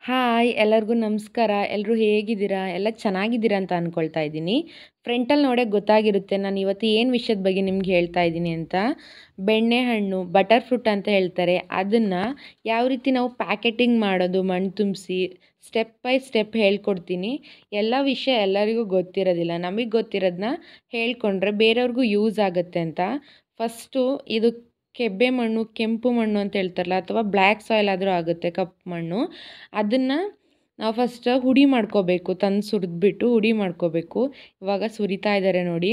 hi ಎಲ್ಲರಿಗೂ ನಮಸ್ಕಾರ ಎಲ್ಲರೂ ಹೇಗಿದ್ದೀರಾ ಎಲ್ಲ ಚೆನ್ನಾಗಿದ್ದೀರಾ ಅಂತ ಅಂದ್ಕೊಳ್ತಾ ಇದ್ದೀನಿ ಫ್ರಂಟಲ್ಲಿ ನೋಡೋಕೆ ಗೊತ್ತಾಗಿರುತ್ತೆ ನಾನು ಇವತ್ತು ಏನು ವಿಷಯದ ಬಗ್ಗೆ ನಿಮ್ಗೆ ಹೇಳ್ತಾ ಇದ್ದೀನಿ ಅಂತ ಬೆಣ್ಣೆಹಣ್ಣು ಬಟರ್ ಫ್ರೂಟ್ ಅಂತ ಹೇಳ್ತಾರೆ ಅದನ್ನು ಯಾವ ರೀತಿ ನಾವು ಪ್ಯಾಕೆಟಿಂಗ್ ಮಾಡೋದು ಮಣ್ಣು ತುಂಬಿಸಿ ಸ್ಟೆಪ್ ಬೈ ಸ್ಟೆಪ್ ಹೇಳ್ಕೊಡ್ತೀನಿ ಎಲ್ಲ ವಿಷಯ ಎಲ್ಲರಿಗೂ ಗೊತ್ತಿರೋದಿಲ್ಲ ನಮಗೆ ಗೊತ್ತಿರೋದನ್ನ ಹೇಳ್ಕೊಂಡ್ರೆ ಬೇರೆಯವ್ರಿಗೂ ಯೂಸ್ ಆಗುತ್ತೆ ಅಂತ ಫಸ್ಟು ಇದು ಕೆಬ್ಬೆ ಮಣ್ಣು ಕೆಂಪು ಮಣ್ಣು ಅಂತ ಹೇಳ್ತಾರಲ್ಲ ಅಥವಾ ಬ್ಲ್ಯಾಕ್ ಸಾಯಿಲ್ ಆದರೂ ಆಗುತ್ತೆ ಕಪ್ಪು ಮಣ್ಣು ಅದನ್ನು ನಾವು ಫಸ್ಟ್ ಹುಡಿ ಮಾಡ್ಕೋಬೇಕು ತಂದು ಸುರಿದ್ಬಿಟ್ಟು ಹುಡಿ ಮಾಡ್ಕೋಬೇಕು ಇವಾಗ ಸುರಿತಾ ಇದ್ದಾರೆ ನೋಡಿ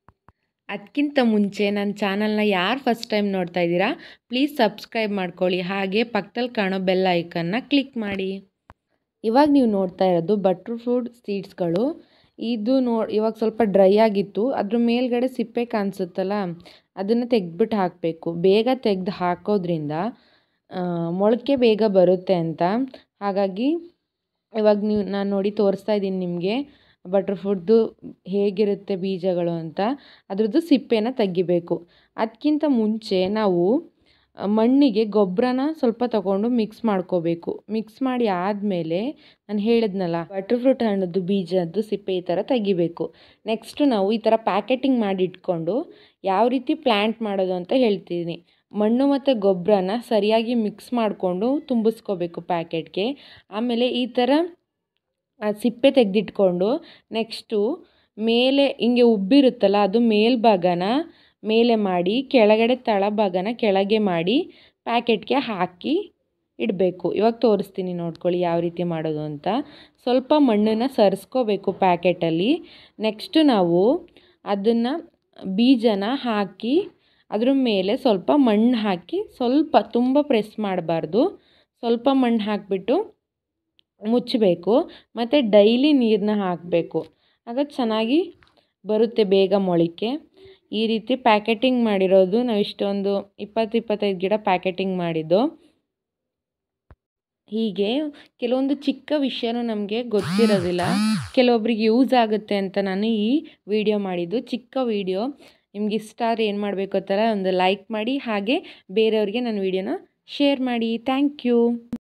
ಅದಕ್ಕಿಂತ ಮುಂಚೆ ನನ್ನ ಚಾನಲ್ನ ಯಾರು ಫಸ್ಟ್ ಟೈಮ್ ನೋಡ್ತಾ ಇದ್ದೀರಾ ಪ್ಲೀಸ್ ಸಬ್ಸ್ಕ್ರೈಬ್ ಮಾಡ್ಕೊಳ್ಳಿ ಹಾಗೆ ಪಕ್ಕದಲ್ಲಿ ಕಾಣೋ ಬೆಲ್ ಐಕನ್ನ ಕ್ಲಿಕ್ ಮಾಡಿ ಇವಾಗ ನೀವು ನೋಡ್ತಾ ಇರೋದು ಬಟ್ರ್ ಫ್ರೂಟ್ ಸೀಡ್ಸ್ಗಳು ಇದು ನೋ ಇವಾಗ ಸ್ವಲ್ಪ ಡ್ರೈ ಆಗಿತ್ತು ಅದ್ರ ಮೇಲ್ಗಡೆ ಸಿಪ್ಪೆ ಕಾಣಿಸುತ್ತಲ್ಲ ಅದನ್ನು ತೆಗೆದ್ಬಿಟ್ಟು ಹಾಕಬೇಕು ಬೇಗ ತೆಗೆದು ಹಾಕೋದ್ರಿಂದ ಮೊಳಕೆ ಬೇಗ ಬರುತ್ತೆ ಅಂತ ಹಾಗಾಗಿ ಇವಾಗ ನೀವು ನಾನು ನೋಡಿ ತೋರಿಸ್ತಾ ಇದ್ದೀನಿ ನಿಮಗೆ ಬಟ್ರ್ ಫ್ರೂಟ್ದು ಹೇಗಿರುತ್ತೆ ಬೀಜಗಳು ಅಂತ ಅದ್ರದ್ದು ಸಿಪ್ಪೆನ ತೆಗಿಬೇಕು ಅದಕ್ಕಿಂತ ಮುಂಚೆ ನಾವು ಮಣ್ಣಿಗೆ ಗೊಬ್ಬರನ ಸ್ವಲ್ಪ ತಗೊಂಡು ಮಿಕ್ಸ್ ಮಾಡ್ಕೋಬೇಕು ಮಿಕ್ಸ್ ಮಾಡಿ ಆದಮೇಲೆ ನಾನು ಹೇಳಿದ್ನಲ್ಲ ಬಟರ್ ಫ್ರೂಟ್ ಹಣ್ಣದ್ದು ಬೀಜದ್ದು ಸಿಪ್ಪೆ ಈ ಥರ ತೆಗಿಬೇಕು ನೆಕ್ಸ್ಟು ನಾವು ಈ ಥರ ಪ್ಯಾಕೆಟಿಂಗ್ ಮಾಡಿ ಇಟ್ಕೊಂಡು ಯಾವ ರೀತಿ ಪ್ಲ್ಯಾಂಟ್ ಮಾಡೋದು ಅಂತ ಹೇಳ್ತೀನಿ ಮಣ್ಣು ಮತ್ತು ಗೊಬ್ಬರನ ಸರಿಯಾಗಿ ಮಿಕ್ಸ್ ಮಾಡಿಕೊಂಡು ತುಂಬಿಸ್ಕೋಬೇಕು ಪ್ಯಾಕೆಟ್ಗೆ ಆಮೇಲೆ ಈ ಥರ ಸಿಪ್ಪೆ ತೆಗೆದಿಟ್ಕೊಂಡು ನೆಕ್ಸ್ಟು ಮೇಲೆ ಹಿಂಗೆ ಉಬ್ಬಿರುತ್ತಲ್ಲ ಅದು ಮೇಲ್ಭಾಗನ ಮೇಲೆ ಮಾಡಿ ಕೆಳಗಡೆ ತಳಭಾಗನ ಕೆಳಗೆ ಮಾಡಿ ಪ್ಯಾಕೆಟ್ಗೆ ಹಾಕಿ ಇಡಬೇಕು ಇವಾಗ ತೋರಿಸ್ತೀನಿ ನೋಡ್ಕೊಳ್ಳಿ ಯಾವ ರೀತಿ ಮಾಡೋದು ಅಂತ ಸ್ವಲ್ಪ ಮಣ್ಣನ್ನು ಸರಿಸ್ಕೋಬೇಕು ಪ್ಯಾಕೆಟಲ್ಲಿ ನೆಕ್ಸ್ಟು ನಾವು ಅದನ್ನು ಬೀಜನ ಹಾಕಿ ಅದ್ರ ಮೇಲೆ ಸ್ವಲ್ಪ ಮಣ್ಣು ಹಾಕಿ ಸ್ವಲ್ಪ ತುಂಬ ಪ್ರೆಸ್ ಮಾಡಬಾರ್ದು ಸ್ವಲ್ಪ ಮಣ್ಣು ಹಾಕಿಬಿಟ್ಟು ಮುಚ್ಚಬೇಕು ಮತ್ತು ಡೈಲಿ ನೀರನ್ನ ಹಾಕಬೇಕು ಆಗ ಚೆನ್ನಾಗಿ ಬರುತ್ತೆ ಬೇಗ ಮೊಳಕೆ ಈ ರೀತಿ ಪ್ಯಾಕೆಟಿಂಗ್ ಮಾಡಿರೋದು ನಾವು ಇಷ್ಟೊಂದು ಇಪ್ಪತ್ತು ಇಪ್ಪತ್ತೈದು ಗಿಡ ಪ್ಯಾಕೆಟಿಂಗ್ ಮಾಡಿದ್ದು ಹೀಗೆ ಕೆಲವೊಂದು ಚಿಕ್ಕ ವಿಷಯನೂ ನಮಗೆ ಗೊತ್ತಿರೋದಿಲ್ಲ ಕೆಲವೊಬ್ರಿಗೆ ಯೂಸ್ ಆಗುತ್ತೆ ಅಂತ ನಾನು ಈ ವಿಡಿಯೋ ಮಾಡಿದ್ದು ಚಿಕ್ಕ ವಿಡಿಯೋ ನಿಮ್ಗೆ ಇಷ್ಟ ಆದರೆ ಏನು ಮಾಡಬೇಕು ಆ ಥರ ಒಂದು ಲೈಕ್ ಮಾಡಿ ಹಾಗೆ ಬೇರೆಯವ್ರಿಗೆ ನನ್ನ ವಿಡಿಯೋನ ಶೇರ್ ಮಾಡಿ ಥ್ಯಾಂಕ್ ಯು